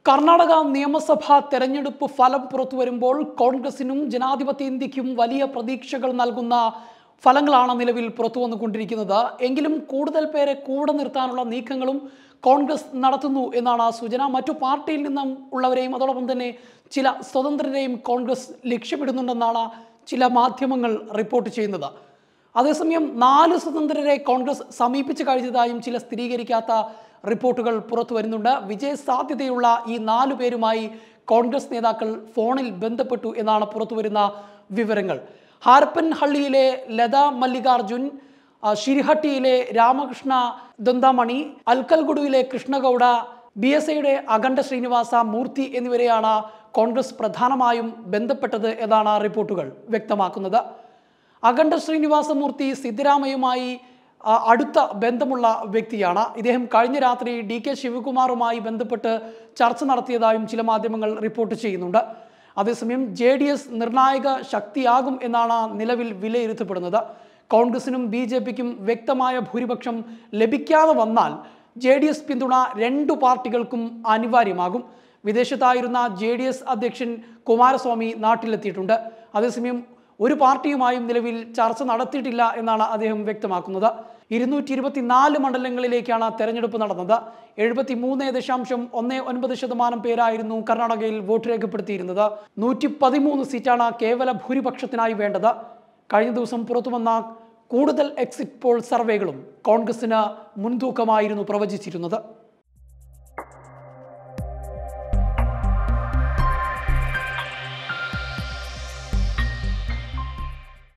കർണാടക നിയമസഭാ തെരഞ്ഞെടുപ്പ് ഫലം പുറത്തു വരുമ്പോൾ കോൺഗ്രസിനും ജനാധിപത്യ ഇന്ത്യക്കും വലിയ പ്രതീക്ഷകൾ നൽകുന്ന ഫലങ്ങളാണ് നിലവിൽ പുറത്തു വന്നുകൊണ്ടിരിക്കുന്നത് എങ്കിലും കൂടുതൽ പേരെ കൂടെ നിർത്താനുള്ള നീക്കങ്ങളും കോൺഗ്രസ് നടത്തുന്നു എന്നാണ് സൂചന മറ്റു പാർട്ടിയിൽ നിന്നും ഉള്ളവരെയും അതോടൊപ്പം തന്നെ ചില സ്വതന്ത്രരെയും കോൺഗ്രസ് ലക്ഷ്യമിടുന്നുണ്ടെന്നാണ് ചില മാധ്യമങ്ങൾ റിപ്പോർട്ട് ചെയ്യുന്നത് അതേസമയം നാല് സ്വതന്ത്രരെ കോൺഗ്രസ് സമീപിച്ചു കഴിഞ്ഞതായും ചില സ്ഥിരീകരിക്കാത്ത റിപ്പോർട്ടുകൾ പുറത്തു വരുന്നുണ്ട് വിജയ സാധ്യതയുള്ള ഈ നാലു പേരുമായി കോൺഗ്രസ് നേതാക്കൾ ഫോണിൽ ബന്ധപ്പെട്ടു എന്നാണ് പുറത്തു വരുന്ന വിവരങ്ങൾ ഹാരപ്പൻഹള്ളിയിലെ ലത മല്ലികാർജുൻ ആ, ശിരിഹട്ടിയിലെ രാമകൃഷ്ണ ദന്താമണി അൽക്കൽഗുഡുവിലെ കൃഷ്ണഗൗഡ ബി എസ് ഐയുടെ അഖണ്ഡ ശ്രീനിവാസ മൂർത്തി എന്നിവരെയാണ് കോൺഗ്രസ് പ്രധാനമായും ബന്ധപ്പെട്ടത് എന്നാണ് റിപ്പോർട്ടുകൾ വ്യക്തമാക്കുന്നത് അഖണ്ഡ ശ്രീനിവാസമൂർത്തി സിദ്ധരാമയ്യുമായി ആ, അടുത്ത ബന്ധമുള്ള വ്യക്തിയാണ് ഇദ്ദേഹം കഴിഞ്ഞ രാത്രി ഡി കെ ശിവകുമാറുമായി ബന്ധപ്പെട്ട് ചർച്ച നടത്തിയതായും ചില മാധ്യമങ്ങൾ റിപ്പോർട്ട് ചെയ്യുന്നുണ്ട് അതേസമയം ജെ ഡി എസ് നിർണായക ശക്തിയാകും എന്നാണ് നിലവിൽ വിലയിരുത്തപ്പെടുന്നത് കോൺഗ്രസിനും ബി ജെ പിക്കും വ്യക്തമായ ഭൂരിപക്ഷം ലഭിക്കാതെ വന്നാൽ ജെ ഡി എസ് പിന്തുണ രണ്ടു പാർട്ടികൾക്കും അനിവാര്യമാകും വിദേശത്തായിരുന്ന ജെ ഡി എസ് അധ്യക്ഷൻ കുമാരസ്വാമി നാട്ടിലെത്തിയിട്ടുണ്ട് അതേസമയം ഒരു പാർട്ടിയുമായും നിലവിൽ ചർച്ച നടത്തിയിട്ടില്ല എന്നാണ് അദ്ദേഹം വ്യക്തമാക്കുന്നത് ഇരുന്നൂറ്റി ഇരുപത്തിനാല് മണ്ഡലങ്ങളിലേക്കാണ് തെരഞ്ഞെടുപ്പ് നടന്നത് എഴുപത്തി മൂന്ന് ദശാംശം ഒന്ന് ഒൻപത് ശതമാനം പേരായിരുന്നു കർണാടകയിൽ വോട്ട് രേഖപ്പെടുത്തിയിരുന്നത് നൂറ്റി പതിമൂന്ന് സീറ്റാണ് കേവല ഭൂരിപക്ഷത്തിനായി വേണ്ടത് കഴിഞ്ഞ ദിവസം പുറത്തുവന്ന കൂടുതൽ എക്സിറ്റ് പോൾ സർവേകളും കോൺഗ്രസിന് മുൻതൂക്കമായിരുന്നു പ്രവചിച്ചിരുന്നത്